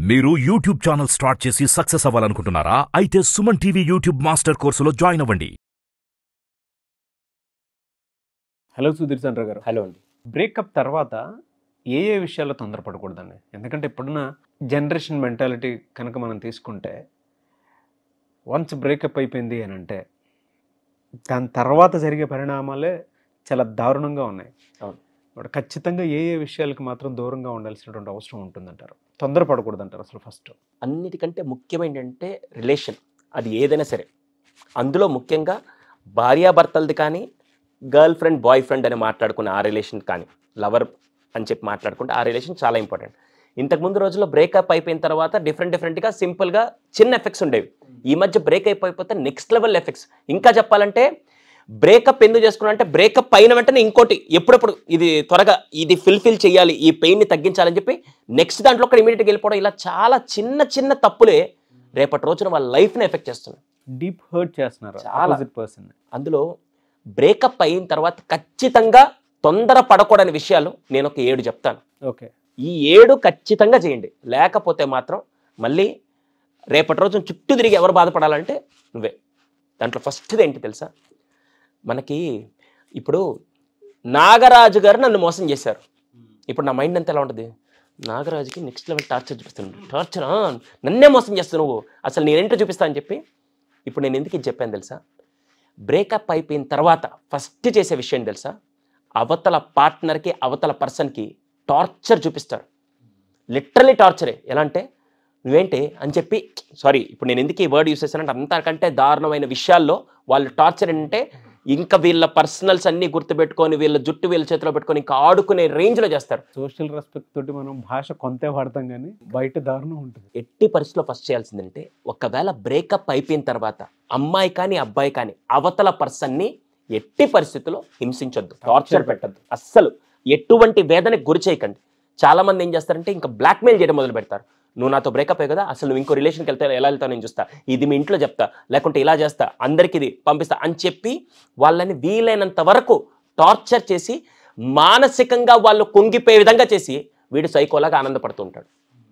మీరు YouTube channel start చేసి success అవ్వాలనుకుంటున్నారా అయితే సుమన్ టీవీ యూట్యూబ్ మాస్టర్ కోర్సులో జాయిన్ అవ్వండి హలో సుధీర్ చంద్ర గారు హలో అండి బ్రేకప్ తర్వాత ఏ ఏ విషయాల్లో తొందరపడకూడదండి ఎందుకంటే ఇప్పుడున్న జనరేషన్ మెంటాలిటీ కనుక మనం తీసుకుంటే వన్స్ బ్రేకప్ అయిపోయింది అని అంటే దాని తర్వాత జరిగే పరిణామాలే చాలా దారుణంగా ఉన్నాయి అవును. ఇప్పుడు ఖచ్చితంగా ఏ ఏ విషయాలకు మాత్రం దూరంగా ఉండాల్సినటువంటి అవసరం ఉంటుందంటారు తొందరపడకూడదంటారు అసలు ఫస్ట్ అన్నిటికంటే ముఖ్యమైన ఏంటంటే రిలేషన్ అది ఏదైనా సరే అందులో ముఖ్యంగా భార్యాభర్తలది కానీ గర్ల్ ఫ్రెండ్ బాయ్ ఫ్రెండ్ అని మాట్లాడుకునే ఆ రిలేషన్ కానీ లవర్ అని చెప్పి మాట్లాడుకుంటే ఆ రిలేషన్ చాలా ఇంపార్టెంట్ ఇంతకుముందు రోజుల్లో బ్రేకప్ అయిపోయిన తర్వాత డిఫరెంట్ డిఫరెంట్గా సింపుల్గా చిన్న ఎఫెక్ట్స్ ఉండేవి ఈ మధ్య బ్రేక్ అయిపోయిపోతే నెక్స్ట్ లెవెల్ ఎఫెక్ట్స్ ఇంకా చెప్పాలంటే బ్రేకప్ ఎందుకు చేసుకున్నా అంటే బ్రేకప్ అయిన వెంటనే ఇంకోటి ఎప్పుడెప్పుడు ఇది త్వరగా ఇది ఫిల్ఫిల్ చేయాలి ఈ పెయిన్ని తగ్గించాలని చెప్పి నెక్స్ట్ దాంట్లో కూడా ఇమీడియట్గా వెళ్ళిపోవడం ఇలా చాలా చిన్న చిన్న తప్పులే రేపటి రోజున వాళ్ళ లైఫ్ని ఎఫెక్ట్ చేస్తున్నాయి డీప్ హర్ట్ చేస్తున్నారు చాలా. ఆపోజిట్ పర్సన్ అందులో బ్రేకప్ అయిన తర్వాత ఖచ్చితంగా తొందర పడకూడని విషయాలు నేను ఒక ఏడు చెప్తాను ఓకే ఈ ఏడు ఖచ్చితంగా చేయండి లేకపోతే మాత్రం మళ్ళీ రేపటి రోజున చుట్టూ తిరిగి ఎవరు బాధపడాలంటే నువ్వే దాంట్లో ఫస్ట్ది ఏంటి తెలుసా మనకి ఇప్పుడు నాగరాజు గారు నన్ను మోసం చేశారు ఇప్పుడు నా మైండ్ అంతా ఎలా ఉంటుంది నాగరాజుకి నెక్స్ట్ లెవెల్ టార్చర్ చూపిస్తాను టార్చర్ నన్నే మోసం చేస్తావు నువ్వు అసలు నేనేంటో చూపిస్తా అని చెప్పి ఇప్పుడు నేను ఎందుకు ఇది చెప్పాను తెలుసా బ్రేకప్ అయిపోయిన తర్వాత ఫస్ట్ చేసే విషయం ఏంటి తెలుసా అవతల పార్ట్నర్కి అవతల పర్సన్కి టార్చర్ చూపిస్తారు లిటరలీ టార్చరే ఎలా అంటే నువ్వేంటి అని చెప్పి సారీ ఇప్పుడు నేను ఎందుకు ఈ వర్డ్ యూస్ చేశానంటే అంతకంటే దారుణమైన విషయాల్లో వాళ్ళు టార్చర్ ఏంటంటే ఇంకా వీళ్ళ పర్సనల్స్ అన్ని గుర్తుపెట్టుకొని వీళ్ళ జుట్టు వీళ్ళ చేతిలో పెట్టుకొని ఇంకా ఆడుకునే రేంజ్లో చేస్తారు సోషల్ రెస్పెక్ట్ తోటి మనం భాష కొంతే వాడతాం కానీ బయట దారుణం ఉంటుంది ఎట్టి పరిస్థితిలో ఫస్ట్ చేయాల్సిందంటే ఒకవేళ బ్రేకప్ అయిపోయిన తర్వాత అమ్మాయి కానీ అబ్బాయి కానీ అవతల పర్సన్ని ఎట్టి పరిస్థితుల్లో హింసించొద్దు టార్చర్ పెట్టద్దు అస్సలు ఎటువంటి వేదనకి గురి చేయకండి చాలా మంది ఏం చేస్తారంటే ఇంకా బ్లాక్మెయిల్ చేయడం మొదలు పెడతారు నువ్వు నాతో బ్రేకప్ అయ్యి కదా అసలు నువ్వు ఇంకో రిలేషన్కి వెళ్తే ఎలా వెళ్తావు నేను చూస్తా ఇది మీ ఇంట్లో చెప్తా లేకుంటే ఇలా చేస్తా అందరికి ఇది పంపిస్తా అని చెప్పి వాళ్ళని వీలైనంత వరకు టార్చర్ చేసి మానసికంగా వాళ్ళు కుంగిపోయే విధంగా చేసి వీడు సైకోలాగా ఆనందపడుతూ ఉంటాడు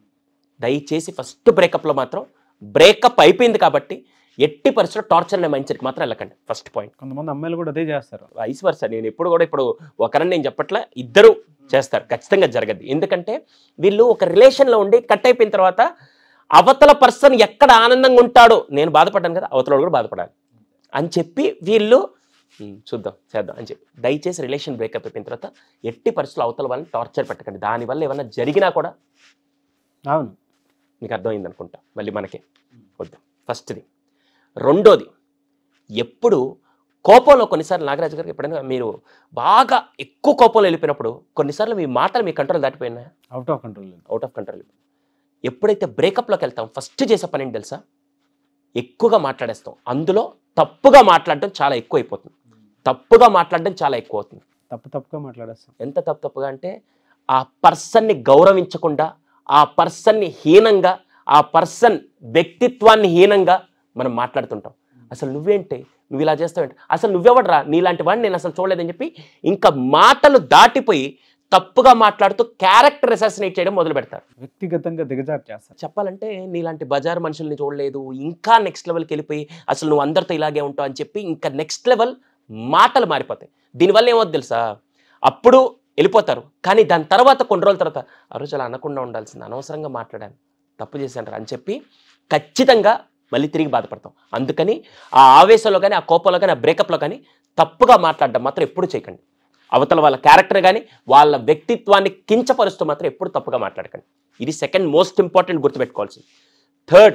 దయచేసి ఫస్ట్ బ్రేకప్లో మాత్రం బ్రేకప్ అయిపోయింది కాబట్టి ఎట్టి పరిస్థితుల్లో టార్చర్ అనే మైండ్ మాత్రం వెళ్ళకండి ఫస్ట్ పాయింట్ కొంతమంది అమ్మాయిలు కూడా అదే చేస్తారు వైస్ వర్స నేను ఎప్పుడు కూడా ఇప్పుడు ఒకరని నేను చెప్పట్లే ఇద్దరు చేస్తారు ఖచ్చితంగా జరగదు ఎందుకంటే వీళ్ళు ఒక రిలేషన్లో ఉండి కట్ అయిపోయిన తర్వాత అవతల పర్సన్ ఎక్కడ ఆనందంగా ఉంటాడో నేను బాధపడ్డాను కదా అవతల వాడు కూడా బాధపడాలి అని చెప్పి వీళ్ళు "ఉమ్, చూద్దాం చేద్దాం అని చెప్పి దయచేసి రిలేషన్ బ్రేకప్ అయిపోయిన తర్వాత ఎట్టి పరిస్థితుల్లో అవతల వాళ్ళని టార్చర్ పెట్టకండి దానివల్ల ఏమైనా జరిగినా కూడా అవును మీకు అర్థమైంది అనుకుంటా మళ్ళీ మనకే వద్దాం ఫస్ట్ది రెండోది ఎప్పుడు కోపంలో కొన్నిసార్లు నాగరాజు గారికి ఎప్పుడైనా మీరు బాగా ఎక్కువ కోపంలో వెళ్ళిపోయినప్పుడు కొన్నిసార్లు మీ మాటలు మీ కంట్రోల్ దాటిపోయినా out of control out of control ఎప్పుడైతే బ్రేకప్లోకి వెళ్తాం ఫస్ట్ చేసే పని ఏంటి తెలుసా ఎక్కువగా మాట్లాడేస్తాం అందులో తప్పుగా మాట్లాడడం చాలా ఎక్కువ అయిపోతుంది తప్పుగా మాట్లాడడం చాలా ఎక్కువ అవుతుంది తప్పు తప్పుగా మాట్లాడేస్తాం ఎంత తప్పు తప్పుగా అంటే ఆ పర్సన్ని గౌరవించకుండా ఆ పర్సన్ని హీనంగా ఆ పర్సన్ వ్యక్తిత్వాన్ని హీనంగా మనం మాట్లాడుతుంటాం అసలు నువ్వేంటి నువ్వు ఇలా చేస్తావేంటి అసలు నువ్వెవడరా నీలాంటి వాడిని నేను అసలు చూడలేదని చెప్పి ఇంకా మాటలు దాటిపోయి తప్పుగా మాట్లాడుతూ క్యారెక్టర్ అసాసినేట్ చేయడం మొదలు పెడతారు వ్యక్తిగతంగా దిగజారు చేస్తారు చెప్పాలంటే నీలాంటి బజార్ మనుషుల్ని చూడలేదు ఇంకా నెక్స్ట్ లెవెల్కి వెళ్ళిపోయి అసలు నువ్వు అందరితో ఇలాగే ఉంటావు అని చెప్పి ఇంకా నెక్స్ట్ లెవెల్ మాటలు మారిపోతాయి దీనివల్ల ఏమవుద్ది తెలుసా అప్పుడు వెళ్ళిపోతారు కానీ దాని తర్వాత కొన్ని రోజుల తర్వాత ఆ రోజు అలా అనకుండా ఉండాల్సింది అనవసరంగా మాట్లాడాను తప్పు చేశాను అని చెప్పి ఖచ్చితంగా మళ్ళీ తిరిగి బాధపడతాం అందుకని ఆ ఆవేశంలో కానీ ఆ కోపంలో కానీ ఆ బ్రేకప్లో కానీ తప్పుగా మాట్లాడడం మాత్రం ఎప్పుడు చేయకండి అవతల వాళ్ళ క్యారెక్టర్ కానీ వాళ్ళ వ్యక్తిత్వాన్ని కించపరుస్తూ మాత్రం ఎప్పుడు తప్పుగా మాట్లాడకండి ఇది సెకండ్ మోస్ట్ ఇంపార్టెంట్ గుర్తుపెట్టుకోవాల్సింది థర్డ్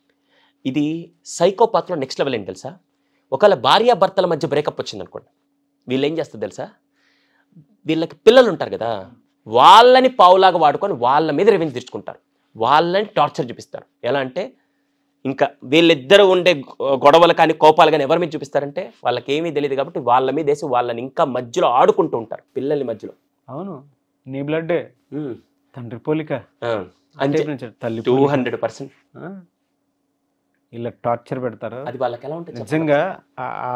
ఇది సైకోపాత్లో నెక్స్ట్ లెవెల్ ఏంటి తెలుసా ఒకవేళ భార్యాభర్తల మధ్య బ్రేకప్ వచ్చింది అనుకోండి వీళ్ళు ఏం చేస్తారు తెలుసా వీళ్ళకి పిల్లలు ఉంటారు కదా వాళ్ళని పావులాగా వాడుకొని వాళ్ళ మీద రెవెన్యూ తెచ్చుకుంటారు వాళ్ళని టార్చర్ చూపిస్తారు ఎలా అంటే ఇంకా వీళ్ళిద్దరు ఉండే గొ- గొడవలు కానీ కోపాలు కానీ ఎవరి మీద చూపిస్తారంటే వాళ్ళకి ఏమీ తెలియదు కాబట్టి వాళ్ళ మీద వేసి వాళ్ళని ఇంకా మధ్యలో ఆడుకుంటూ ఉంటారు పిల్లల మధ్యలో అవును నీ బ్లడ్డే తండ్రి పోలిక అంటే టైప్ నుంచి తల్లి టూ పోలిక. హండ్రెడ్ పర్సెంట్ ఆ? ఇలా టార్చర్ పెడతారు అది వాళ్ళకి ఎలా ఉంటుంది చెప్పండి? నిజంగా ఆ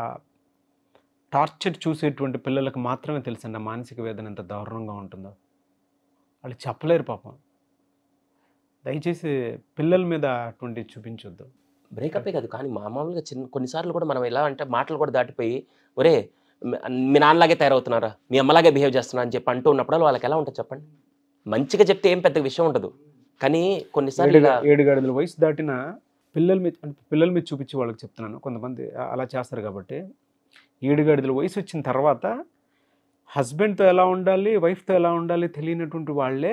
టార్చర్ చూసేటువంటి పిల్లలకు మాత్రమే తెలుసండి ఆ మానసిక వేదన ఎంత దారుణంగా ఉంటుందో వాళ్ళు చెప్పలేరు పాపం దయచేసి పిల్లల మీద అటువంటి చూపించొద్దు బ్రేకప్ కాదు కానీ మామూలుగా చిన్న కొన్నిసార్లు కూడా మనం ఎలా అంటే మాటలు కూడా దాటిపోయి ఒరే మీ- మీ నాన్నలాగే తయారవుతున్నారా మీ అమ్మలాగే బిహేవ్ చేస్తున్నా అని చెప్పి అంటూ ఉన్నప్పుడు వాళ్ళకి ఎలా ఉంటుంది చెప్పండి మంచిగా చెప్తే ఏం పెద్ద విషయం ఉండదు కానీ కొన్నిసార్లు ఏడు ఇలా ఏడు గడుల వయసు దాటిన పిల్లల మీద అంటే పిల్లల మీద చూపించి వాళ్ళకి చెప్తున్నాను కొంతమంది అ- అలా చేస్తారు కాబట్టి ఏడు గడుల వయసు వచ్చిన తర్వాత హస్బెండ్తో ఎలా ఉండాలి వైఫ్తో ఎలా ఉండాలి తెలియనటువంటి వాళ్ళే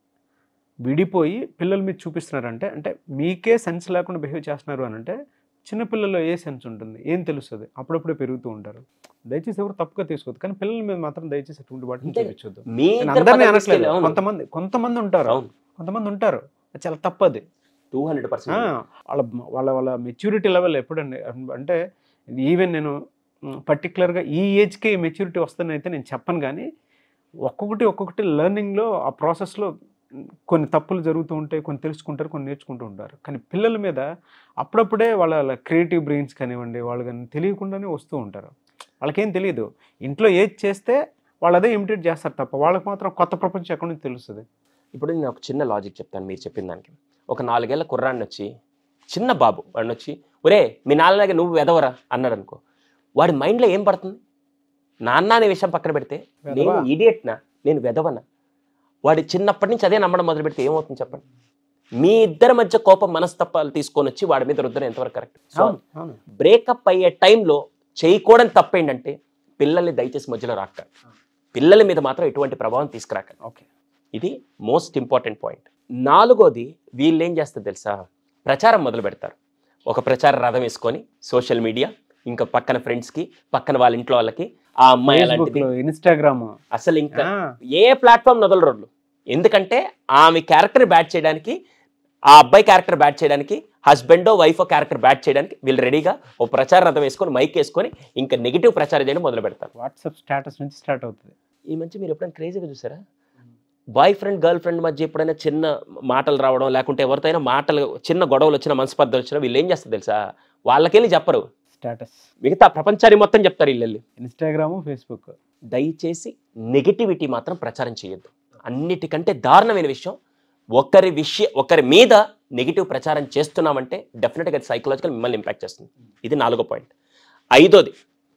విడిపోయి పిల్లల మీద చూపిస్తున్నారంటే అంటే మీకే సెన్స్ లేకుండా బిహేవ్ చేస్తున్నారు అని అంటే చిన్నపిల్లల్లో ఏ సెన్స్ ఉంటుంది ఏం తెలుస్తుంది అప్పుడప్పుడే పెరుగుతూ ఉంటారు దయచేసి ఎవరు తప్పుగా తీసుకోవద్దు కానీ పిల్లల మీద మాత్రం దయచేసి అటువంటి వాటిని అంతే. చూపించొద్దు మీ నేను ఇద్దరి అందరినీ పక్కన అనట్లేదు తీసుకెళ్ళి- అవును. కొంతమంది కొంతమంది ఉంటారు అవును కొంతమంది ఉంటారు అది చాలా తప్పది టూ హండ్రెడ్ ఆ, పర్సెంట్ వాళ్ళ వాళ్ళ వాళ్ళ మెచ్యూరిటీ లెవెల్ ఎప్పుడండి అంటే ఈవెన్ నేను పర్టికులర్గా ఈ ఏజ్కే మెచ్యూరిటీ వస్తుందని అయితే నేను చెప్పను కానీ ఒక్కొక్కటి ఒక్కొక్కటి లెర్నింగ్లో ఆ ప్రాసెస్లో కొన్ని తప్పులు జరుగుతూ ఉంటాయి కొన్ని తెలుసుకుంటారు కొన్ని నేర్చుకుంటూ ఉంటారు కానీ పిల్లల మీద అప్పుడప్పుడే వాళ్ళ క్రియేటివ్ బ్రెయిన్స్ కానివ్వండి వాళ్ళు కానీ తెలియకుండానే వస్తూ ఉంటారు వాళ్ళకేం తెలియదు ఇంట్లో ఏది చేస్తే వాళ్ళు అదే ఇమిటేట్ చేస్తారు తప్ప వాళ్ళకి మాత్రం కొత్త ప్రపంచం ఎక్కడి నుంచి తెలుస్తుంది ఇప్పుడు నేను ఒక చిన్న లాజిక్ చెప్తాను మీరు చెప్పిన దానికి ఒక నాలుగేళ్ల కుర్రాడిని వచ్చి చిన్న బాబు వాడిని వచ్చి ఒరే మీ నాన్నలాగే నువ్వు వెదవరా అన్నాడు అనుకో వాడి మైండ్లో ఏం పడుతుంది నాన్న అనే విషయం పక్కన పెడితే నేను వెధవా? ఇడియట్నా నేను వెదవనా వాడి చిన్నప్పటి నుంచి అదే నమ్మడం మొదలు పెడితే ఏమవుతుంది చెప్పండి మీ ఇద్దరి మధ్య కోపం మనస్తత్వాలు తీసుకొని వచ్చి వాడి మీద రుద్దడం ఎంతవరకు కరెక్ట్ సో అవును అవును బ్రేకప్ అయ్యే టైంలో చేయకూడని తప్పేంటంటే పిల్లల్ని దయచేసి మధ్యలో రాక పిల్లల మీద మాత్రం ఎటువంటి ప్రభావం తీసుకురాక ఓకే ఇది మోస్ట్ ఇంపార్టెంట్ పాయింట్ నాలుగోది వీళ్ళు ఏం చేస్తారు తెలుసా ప్రచారం మొదలు పెడతారు ఒక ప్రచార రథం వేసుకొని సోషల్ మీడియా ఇంకా పక్కన ఫ్రెండ్స్కి పక్కన వాళ్ళ ఇంట్లో వాళ్ళకి ఆ అమ్మాయి ఫేస్బుక్ అలాంటిది లో ఇన్స్టాగ్రామ్ అసలు ఇంకా ఏ ప్లాట్ఫామ్ వదలరు ఎందుకంటే ఆమె క్యారెక్టర్ బ్యాట్ చేయడానికి ఆ అబ్బాయి క్యారెక్టర్ బ్యాట్ చేయడానికి హస్బెండో వైఫో క్యారెక్టర్ బ్యాట్ చేయడానికి వీళ్ళు రెడీగా ఓ ప్రచార రథం వేసుకొని మైక్ వేసుకొని ఇంకా నెగిటివ్ ప్రచారం చేయడం మొదలు పెడతారు వాట్సాప్ స్టేటస్ నుంచి స్టార్ట్ అవుతుంది ఈ మంచి మీరు ఎప్పుడైనా క్రేజీగా చూసారా బాయ్ ఫ్రెండ్ గర్ల్ ఫ్రెండ్ మధ్య ఎప్పుడైనా చిన్న మాటలు రావడం లేకుంటే ఎవరితో అయినా మాటలు చిన్న గొడవలు వచ్చినా మనస్పర్ధలు వచ్చినా వీళ్ళు ఏం చేస్తారు తెలుసా వాళ్ళకెళ్ళి చెప్పరు స్టేటస్ మిగతా ప్రపంచాన్ని మొత్తం చెప్తారు వీళ్ళు వెళ్ళి. ఇన్స్టాగ్రామ్ ఫేస్బుక్ దయచేసి నెగిటివిటీ మాత్రం ప్రచారం చేయొద్దు అన్నిటికంటే దారుణమైన విషయం ఒకరి విషయ ఒకరి మీద నెగిటివ్ ప్రచారం చేస్తున్నామంటే డెఫినెట్గా అది సైకలాజికల్ మిమ్మల్ని ఇంపాక్ట్ చేస్తుంది ఇది నాలుగో పాయింట్ ఐదోది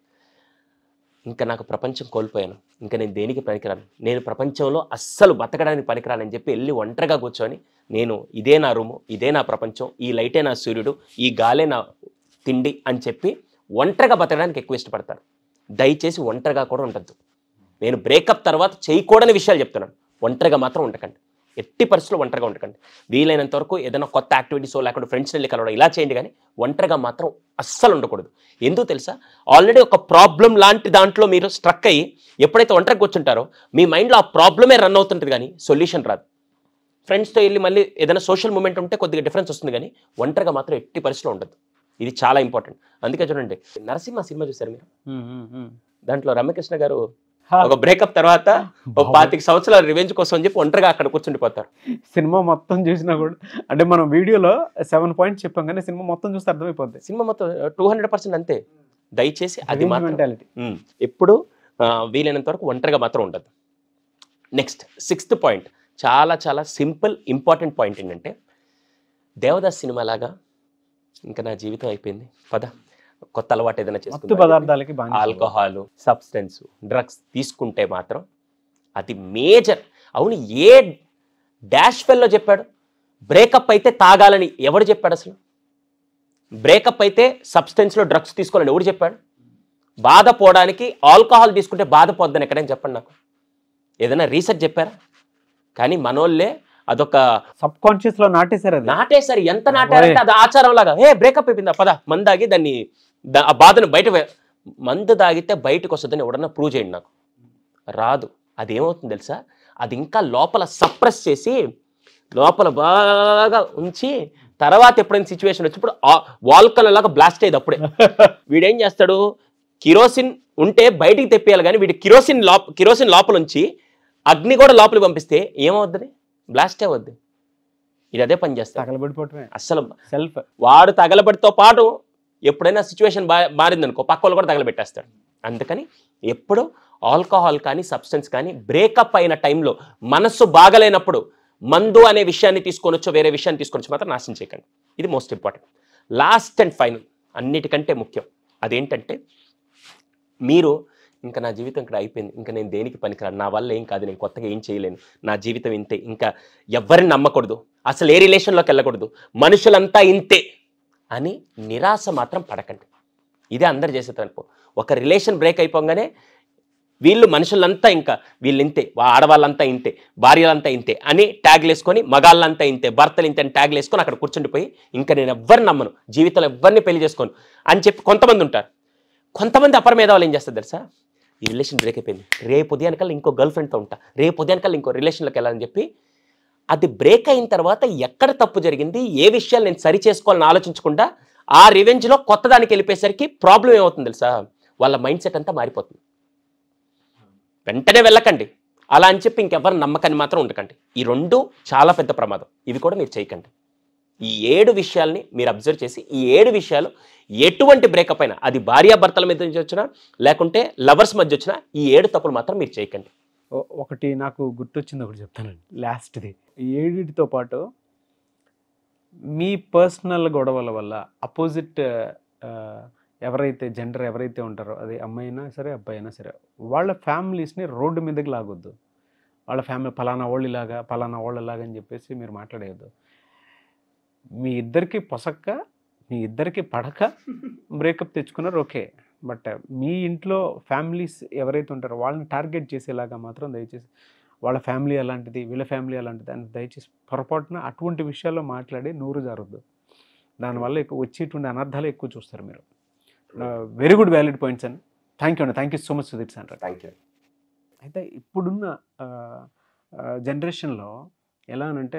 ఇంకా నాకు ప్రపంచం కోల్పోయాను ఇంకా నేను దేనికి పనికిరాను నేను ప్రపంచంలో అస్సలు బతకడానికి పనికిరానని చెప్పి వెళ్ళి ఒంటరిగా కూర్చొని నేను ఇదే నా రూము ఇదే నా ప్రపంచం ఈ లైటే నా సూర్యుడు ఈ గాలే నా తిండి అని చెప్పి ఒంటరిగా బతకడానికి ఎక్కువ ఇష్టపడతారు దయచేసి ఒంటరిగా కూడా ఉండద్దు నేను బ్రేకప్ తర్వాత చేయకూడని విషయాలు చెప్తున్నాను ఒంటరిగా మాత్రం ఉండకండి ఎట్టి పరిస్థితుల్లో ఒంటరిగా ఉండకండి వీలైనంత వరకు ఏదైనా కొత్త యాక్టివిటీస్ లేకుంటే ఫ్రెండ్స్ని వెళ్ళి కలవడం ఇలా చేయండి కానీ ఒంటరిగా మాత్రం అస్సలు ఉండకూడదు ఎందుకు తెలుసా ఆల్రెడీ ఒక ప్రాబ్లం లాంటి దాంట్లో మీరు స్ట్రక్ అయ్యి ఎప్పుడైతే ఒంటరిగా కూర్చుంటారో మీ మైండ్లో ఆ ప్రాబ్లమే రన్ అవుతుంటుంది కానీ సొల్యూషన్ రాదు ఫ్రెండ్స్తో వెళ్ళి మళ్ళీ ఏదైనా సోషల్ మూమెంట్ ఉంటే కొద్దిగా డిఫరెన్స్ వస్తుంది కానీ ఒంటరిగా మాత్రం ఎట్టి పరిస్థితిలో ఉండదు ఇది చాలా ఇంపార్టెంట్ అందుకే చూడండి నరసింహ సినిమా చూసారు మీరు దాంట్లో రమ్యకృష్ణ గారు ఒక బ్రేకప్ తర్వాత ఒక పాతిక సంవత్సరాల రివెంజ్ కోసం అని చెప్పి ఒంటరిగా అక్కడ కూర్చుండిపోతారు సినిమా మొత్తం చూసినా కూడా అంటే మనం వీడియోలో సెవెన్ పాయింట్స్ చెప్పాం కానీ సినిమా మొత్తం చూస్తే అర్థమైపోద్ది సినిమా మొత్తం టూ హండ్రెడ్ పర్సెంట్ అంతే దయచేసి అది మాత్రం మెంటాలిటీ ఉమ్, ఎప్పుడు ఆ, వీలైనంత వరకు ఒంటరిగా మాత్రం ఉండదు నెక్స్ట్ సిక్స్త్ పాయింట్ చాలా చాలా సింపుల్ ఇంపార్టెంట్ పాయింట్ ఏంటంటే దేవదాస్ సినిమా లాగా ఇంకా నా జీవితం అయిపోయింది పద కొత్త అలవాటు ఏదైనా మత్తు చేసుకుందాం. పదార్థాలకి బాగా ఆల్కహాల్ సబ్స్టెన్స్ డ్రగ్స్ తీసుకుంటే మాత్రం అది మేజర్ అవును ఏ డాష్ ఫెల్లో చెప్పాడు బ్రేకప్ అయితే తాగాలని ఎవడు చెప్పాడు అసలు బ్రేకప్ అయితే సబ్స్టెన్స్లో డ్రగ్స్ తీసుకోవాలని ఎవడు చెప్పాడు బాధ పోవడానికి ఆల్కహాల్ తీసుకుంటే బాధ పోద్దని ఎక్కడైనా చెప్పండి నాకు ఏదైనా రీసెర్చ్ చెప్పారా కానీ మనోళ్ళే అదొక సబ్ కాన్షియస్ లో నాటేశారు అది నాటేసారి ఎంత నాటారంటే అది ఆచారం లాగా ఏ బ్రేకప్ అయిపోయిందా పద మందు దాగి దాన్ని దా- ఆ బాధను బయట వే- మందు తాగితే బయటకు వస్తుందని ఎవడన్నా ప్రూవ్ చేయండి నాకు రాదు అది ఏమవుతుంది తెలుసా అది ఇంకా లోపల సప్రెస్ చేసి లోపల బాగా ఉంచి తర్వాత ఎప్పుడైనా సిచ్యువేషన్ వచ్చినప్పుడు వాల్కన్ లాగా బ్లాస్ట్ అయ్యేది అప్పుడే వీడేం చేస్తాడు కిరోసిన్ ఉంటే బయటికి తెప్పేయాలి కానీ వీడి కిరోసిన్ లోప కిరోసిన్ లోపల ఉంచి అగ్ని కూడా లోపలికి పంపిస్తే ఏమవుద్ది బ్లాస్టే అవుద్ది ఇది అదే పని చేస్తాడు తగలబడిపోవటమే అస్సలు సెల్ఫ్ వాడు తగలబడితో పాటు ఎప్పుడైనా సిచ్యువేషన్ బా మారిందనుకో పక్క వాళ్ళు కూడా తగలబెట్టేస్తాడు అందుకని ఎప్పుడు ఆల్కహాల్ కానీ సబ్స్టెన్స్ కానీ బ్రేకప్ అయిన టైంలో మనస్సు బాగలేనప్పుడు మందు అనే విషయాన్ని తీసుకొని వచ్చో వేరే విషయాన్ని తీసుకొని వచ్చి మాత్రం నాశనం చేయకండి ఇది most important last and final అన్నిటికంటే ముఖ్యం అదేంటంటే మీరు ఇంకా నా జీవితం ఇక్కడ అయిపోయింది ఇంకా నేను దేనికి పనికిరాను నా వల్ల ఏం కాదు నేను కొత్తగా ఏం చేయలేను నా జీవితం ఇంతే ఇంకా ఎవరిని నమ్మకూడదు అసలు ఏ రిలేషన్లోకి వెళ్ళకూడదు మనుషులంతా ఇంతే అని నిరాశ మాత్రం పడకండి ఇదే అందరు చేసే తప్పు ఒక రిలేషన్ బ్రేక్ అయిపోగానే వీళ్ళు మనుషులంతా ఇంకా వీళ్ళు ఇంతే వా- ఆడవాళ్ళంతా ఇంతే భార్యలంతా ఇంతే అని ట్యాగ్లు వేసుకొని మగాళ్ళంతా ఇంతే భర్తలు ఇంతే అని ట్యాగ్లు వేసుకొని అక్కడ కూర్చుండిపోయి ఇంకా నేను ఎవ్వరిని నమ్మను జీవితంలో ఎవరిని పెళ్లి చేసుకోను అని చెప్పి కొంతమంది ఉంటారు కొంతమంది అపర మేధావులు ఏం చేస్తారు తెలుసా ఈ రిలేషన్ బ్రేక్ అయిపోయింది రేపు ఉదయానికల్లా ఇంకో గర్ల్ ఫ్రెండ్తో ఉంటా రేపు ఉదయానికల్లా ఇంకో రిలేషన్లోకి వెళ్ళాలని చెప్పి అది బ్రేక్ అయిన తర్వాత ఎక్కడ తప్పు జరిగింది ఏ విషయాలు నేను సరి చేసుకోవాలని ఆలోచించకుండా ఆ రివెంజ్లో కొత్త దానికి వెళ్ళిపోయేసరికి ప్రాబ్లం ఏమవుతుంది తెలుసా వాళ్ళ మైండ్ సెట్ అంతా మారిపోతుంది వెంటనే వెళ్ళకండి అలా అని చెప్పి ఇంకెవరు నమ్మకాన్ని మాత్రం ఉండకండి ఈ రెండు చాలా పెద్ద ప్రమాదం ఇవి కూడా మీరు చేయకండి ఈ ఏడు విషయాల్ని మీరు అబ్జర్వ్ చేసి ఈ ఏడు విషయాలు ఎటువంటి బ్రేకప్ అయినా అది భార్యాభర్తల మీద నుంచి వచ్చినా లేకుంటే లవర్స్ మధ్య వచ్చినా ఈ ఏడు తప్పులు మాత్రం మీరు చేయకండి ఓ- ఒకటి నాకు గుర్తొచ్చింది ఒకటి చెప్తానండి లాస్ట్ది ఈ ఏడిటితో పాటు మీ పర్సనల్ గొడవల వల్ల అపోజిట్ ఎవరైతే జెండర్ ఎవరైతే ఉంటారో అది అమ్మాయి అయినా సరే అబ్బాయి అయినా సరే వాళ్ళ ఫ్యామిలీస్ని రోడ్డు మీదకి లాగొద్దు వాళ్ళ ఫ్యామిలీ పలానా వాళ్ళలాగా పలానా వాళ్ళలాగా అని చెప్పేసి మీరు మాట్లాడేయద్దు మీ ఇద్దరికి పొసక్క మీ ఇద్దరికి పడక బ్రేకప్ తెచ్చుకున్నారు ఓకే బట్ మీ ఇంట్లో ఫ్యామిలీస్ ఎవరైతే ఉంటారో వాళ్ళని టార్గెట్ చేసేలాగా మాత్రం దయచేసి వాళ్ళ ఫ్యామిలీ అలాంటిది వీళ్ళ ఫ్యామిలీ అలాంటిది అని దయచేసి పొరపాటున అటువంటి విషయాల్లో మాట్లాడి నూరు జారొద్దు దానివల్ల ఎక్కువ వచ్చేటువంటి అనర్థాలు ఎక్కువ చూస్తారు మీరు వెరీ గుడ్ వ్యాలిడ్ పాయింట్స్ అండి థ్యాంక్ యూ అండి thank you so much Sudheer sir thank you అయితే ఇప్పుడున్న జనరేషన్లో ఎలా అనంటే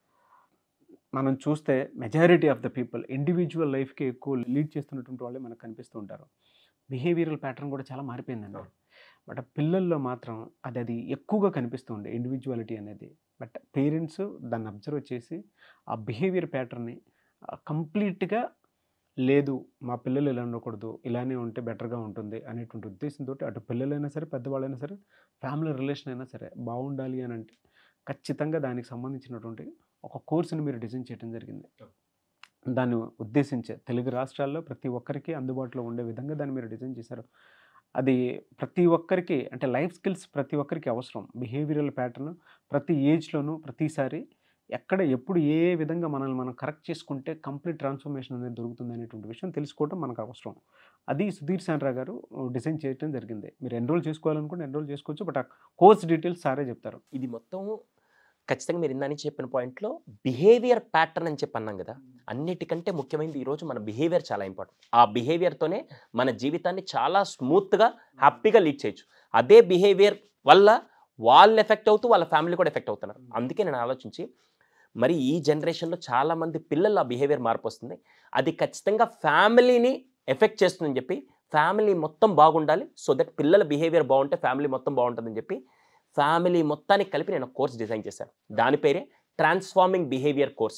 మనం చూస్తే majority of the people individual లైఫ్కి ఎక్కువ లీడ్ చేస్తున్నటువంటి వాళ్ళే మనకు కనిపిస్తూ ఉంటారు బిహేవియరల్ ప్యాటర్న్ కూడా చాలా మారిపోయిందండి బట్ పిల్లల్లో మాత్రం అది అది ఎక్కువగా కనిపిస్తుంది ఇండివిజువాలిటీ అనేది బట్ పేరెంట్స్ దాన్ని అబ్జర్వ్ చేసి ఆ బిహేవియర్ ప్యాటర్న్ని కంప్లీట్గా లేదు మా పిల్లలు ఇలా ఉండకూడదు ఇలానే ఉంటే బెటర్గా ఉంటుంది అనేటువంటి ఉద్దేశంతో అటు పిల్లలైనా సరే పెద్దవాళ్ళైనా సరే ఫ్యామిలీ రిలేషన్ అయినా సరే బాగుండాలి అని అంటే ఖచ్చితంగా దానికి సంబంధించినటువంటి ఒక కోర్సుని మీరు డిజైన్ చేయడం జరిగింది దాన్ని ఉద్దేశించే తెలుగు రాష్ట్రాల్లో ప్రతి ఒక్కరికి అందుబాటులో ఉండే విధంగా దాన్ని మీరు డిజైన్ చేశారు అది ప్రతి ఒక్కరికి అంటే లైఫ్ స్కిల్స్ ప్రతి ఒక్కరికి అవసరం బిహేవియరల్ ప్యాటర్న్ ప్రతి ఏజ్లోనూ ప్రతిసారి ఎక్కడ ఎప్పుడు ఏ ఏ విధంగా మనల్ని మనం కరెక్ట్ చేసుకుంటే కంప్లీట్ ట్రాన్స్ఫర్మేషన్ అనేది దొరుకుతుంది అనేటువంటి విషయం తెలుసుకోవడం మనకు అవసరం అది సుధీర్ సాండ్రా గారు డిజైన్ చేయడం జరిగింది మీరు ఎన్రోల్ చేసుకోవాలనుకుంటే ఎన్రోల్ చేసుకోవచ్చు బట్ ఆ కోర్స్ డీటెయిల్స్ సారే చెప్తారు ఇది మొత్తం ఖచ్చితంగా మీరు ఇందని చెప్పిన పాయింట్లో బిహేవియర్ ప్యాటర్న్ అని చెప్పి అన్నాం కదా అన్నిటికంటే ముఖ్యమైనది ఈరోజు మన బిహేవియర్ చాలా ఇంపార్టెంట్ ఆ బిహేవియర్తోనే మన జీవితాన్ని చాలా స్మూత్గా హ్యాపీగా లీడ్ చేయొచ్చు అదే బిహేవియర్ వల్ల వాళ్ళు ఎఫెక్ట్ అవుతూ వాళ్ళ ఫ్యామిలీ కూడా ఎఫెక్ట్ అవుతున్నారు అందుకే నేను ఆలోచించి మరి ఈ జనరేషన్లో చాలామంది పిల్లల ఆ బిహేవియర్ మార్పు వస్తుంది అది ఖచ్చితంగా ఫ్యామిలీని ఎఫెక్ట్ చేస్తుందని చెప్పి ఫ్యామిలీ మొత్తం బాగుండాలి సో దట్ పిల్లల బిహేవియర్ బాగుంటే ఫ్యామిలీ మొత్తం బాగుంటుందని చెప్పి ఫ్యామిలీ మొత్తానికి కలిపి నేను ఒక కోర్స్ డిజైన్ చేశాను దాని పేరే ట్రాన్స్ఫార్మింగ్ బిహేవియర్ కోర్స్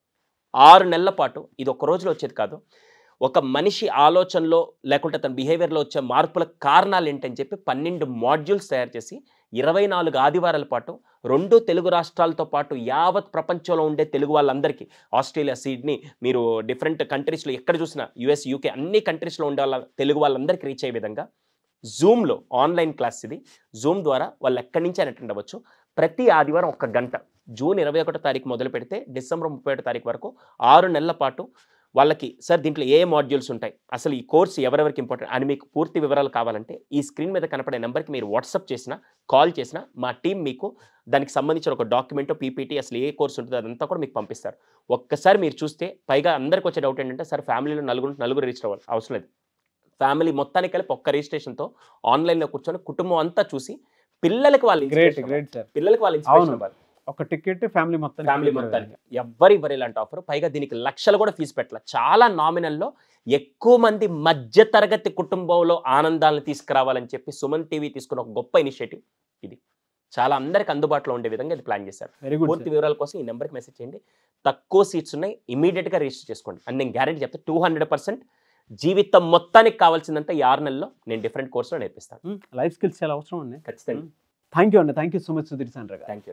ఆరు నెలల పాటు ఇది ఒక రోజులో వచ్చేది కాదు ఒక మనిషి ఆలోచనలో లేకుంటే తన బిహేవియర్లో వచ్చే మార్పుల కారణాలు ఏంటని చెప్పి పన్నెండు మాడ్యూల్స్ తయారు చేసి ఇరవై నాలుగు ఆదివారాల పాటు రెండు తెలుగు రాష్ట్రాలతో పాటు యావత్ ప్రపంచంలో ఉండే తెలుగు వాళ్ళందరికీ ఆస్ట్రేలియా సిడ్నీ మీరు డిఫరెంట్ కంట్రీస్లో ఎక్కడ చూసినా యుఎస్ యూకే అన్ని కంట్రీస్లో ఉండే వాళ్ళ తెలుగు వాళ్ళందరికీ రీచ్ అయ్యే విధంగా జూమ్లో ఆన్లైన్ క్లాస్ ఇది జూమ్ ద్వారా వాళ్ళు ఎక్కడి నుంచి అని అటెండ్ అవ్వచ్చు ప్రతి ఆదివారం ఒక గంట జూన్ ఇరవై ఒకటో తారీఖు మొదలు పెడితే డిసెంబర్ ముప్పై ఒకటో తారీఖు వరకు ఆరు నెలల పాటు వాళ్ళకి సార్ దీంట్లో ఏ మాడ్యూల్స్ ఉంటాయి అసలు ఈ కోర్స్ ఎవరెవరికి ఇంపార్టెంట్ అని మీకు పూర్తి వివరాలు కావాలంటే ఈ స్క్రీన్ మీద కనపడే నెంబర్కి మీరు వాట్సాప్ చేసినా కాల్ చేసినా మా టీం మీకు దానికి సంబంధించిన ఒక డాక్యుమెంట్ పీపీటీ అసలు ఏ కోర్స్ ఉంటుందో అదంతా కూడా మీకు పంపిస్తారు ఒక్కసారి మీరు చూస్తే పైగా అందరికి వచ్చే డౌట్ ఏంటంటే సార్ ఫ్యామిలీలో నలుగురు నలుగురు రిజిస్టర్ అవ్వాలి అవసరం లేదు ఫ్యామిలీ మొత్తానికి కలిపి ఒక్క రిజిస్ట్రేషన్తో ఆన్లైన్లో కూర్చొని కుటుంబం అంతా చూసి పిల్లలకి వాళ్ళు గ్రేట్ inspiration గ్రేట్ సార్ పిల్లలకి వాళ్ళు ఇన్స్పిరేషన్ అవును. అవ్వాలి ఒక టికెట్ ఫ్యామిలీ మొత్తం ఫ్యామిలీ మొత్తానికి ఎవ్వరు ఇవ్వరు ఇలాంటి ఆఫర్ పైగా దీనికి లక్షలు కూడా ఫీజు పెట్టాల చాలా నామినల్లో ఎక్కువ మంది మధ్య తరగతి కుటుంబంలో ఆనందాలను తీసుకురావాలని చెప్పి సుమన్ టీవీ తీసుకున్న ఒక గొప్ప ఇనిషియేటివ్ ఇది చాలా అందరికి అందుబాటులో ఉండే విధంగా ఇది ప్లాన్ చేశారు వెరీ గుడ్ పూర్తి వివరాల కోసం ఈ నెంబర్కి మెసేజ్ చేయండి తక్కువ సీట్స్ ఉన్నాయి ఇమీడియట్గా రిజిస్టర్ చేసుకోండి అని నేను గ్యారెంటీ చెప్తే టూ హండ్రెడ్ పర్సెంట్ జీవితం మొత్తానికి కావాల్సిందంతా ఈ ఆరు నెలల్లో నేను డిఫరెంట్ కోర్సులో నేర్పిస్తాను లైఫ్ స్కిల్స్ చాలా అవసరం అండి ఖచ్చితంగా థ్యాంక్ యూ అండి thank you so much Sudheer Sandra గారు థ్యాంక్ యూ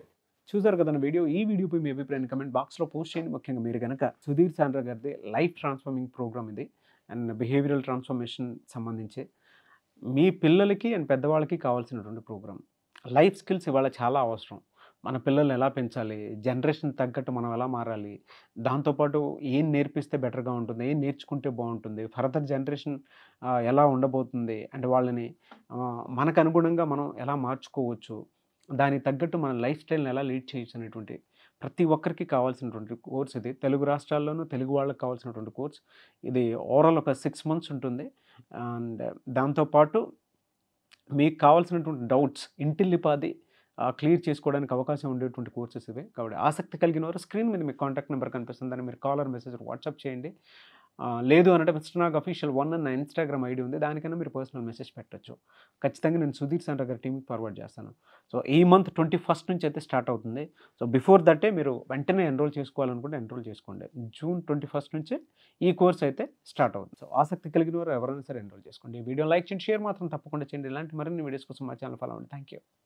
చూసారు కదా వీడియో ఈ వీడియోపై మీ అభిప్రాయాన్ని కమెంట్ బాక్స్లో పోస్ట్ చేయండి ముఖ్యంగా మీరు కనుక సుధీర్ సాండ్రా గారిది లైఫ్ ట్రాన్స్ఫార్మింగ్ ప్రోగ్రామ్ ఇది అండ్ బిహేవియరల్ ట్రాన్స్ఫర్మేషన్ సంబంధించి మీ పిల్లలకి అండ్ పెద్దవాళ్ళకి కావాల్సినటువంటి ప్రోగ్రామ్ లైఫ్ స్కిల్స్ ఇవాళ చాలా అవసరం మన పిల్లల్ని ఎలా పెంచాలి జనరేషన్ తగ్గట్టు మనం ఎలా మారాలి దాంతోపాటు ఏం నేర్పిస్తే బెటర్గా ఉంటుంది ఏం నేర్చుకుంటే బాగుంటుంది ఫర్దర్ జనరేషన్ ఎలా ఉండబోతుంది అంటే వాళ్ళని ఆ, మనకు అనుగుణంగా మనం ఎలా మార్చుకోవచ్చు దానికి తగ్గట్టు మన లైఫ్ స్టైల్ని ఎలా లీడ్ చేయొచ్చు అనేటువంటి ప్రతి ఒక్కరికి కావాల్సినటువంటి కోర్స్ ఇది తెలుగు రాష్ట్రాల్లోనూ తెలుగు వాళ్ళకి కావాల్సినటువంటి కోర్స్ ఇది ఓవరాల్ ఒక సిక్స్ మంత్స్ ఉంటుంది అండ్ దాంతోపాటు మీకు కావాల్సినటువంటి డౌట్స్ ఇంటిల్లిపాది క్లియర్ చేసుకోవడానికి అవకాశం ఉండేటువంటి కోర్సెస్ ఇవి కాబట్టి ఆసక్తి కలిగిన వారు స్క్రీన్ మీద మీకు కాంటాక్ట్ నెంబర్ కనిపిస్తుంది దాన్ని మీరు కాలర్ మెసేజ్ వాట్సాప్ చేయండి ఆ, లేదు అంటే మిస్టర్ నాగ్ అఫీషియల్ వన్ అన్న ఇన్స్టాగ్రామ్ ఐడి ఉంది దానికైనా మీరు పర్సనల్ మెసేజ్ పెట్టొచ్చు ఖచ్చితంగా నేను సుధీర్ సెంటర్ గారి టీంకి ఫార్వర్డ్ చేస్తాను సో ఈ మంత్ ట్వంటీ ఫస్ట్ నుంచి అయితే స్టార్ట్ అవుతుంది సో బిఫోర్ దట్టే మీరు వెంటనే ఎన్రోల్ చేసుకోవాలనుకుంటే ఎన్రోల్ చేసుకోండి జూన్ ట్వంటీ ఫస్ట్ నుంచి ఈ కోర్స్ అయితే స్టార్ట్ అవుతుంది సో ఆసక్తి కలిగిన వారు ఎవరైనా సరే ఎన్రోల్ చేసుకోండి ఈ వీడియో లైక్ చేయండి షేర్ మాత్రం తప్పకుండా చేయండి ఇలాంటి మరిన్ని వీడియోస్ కోసం మా ఛానల్ ఫాలో అవ్వండి థ్యాంక్ యూ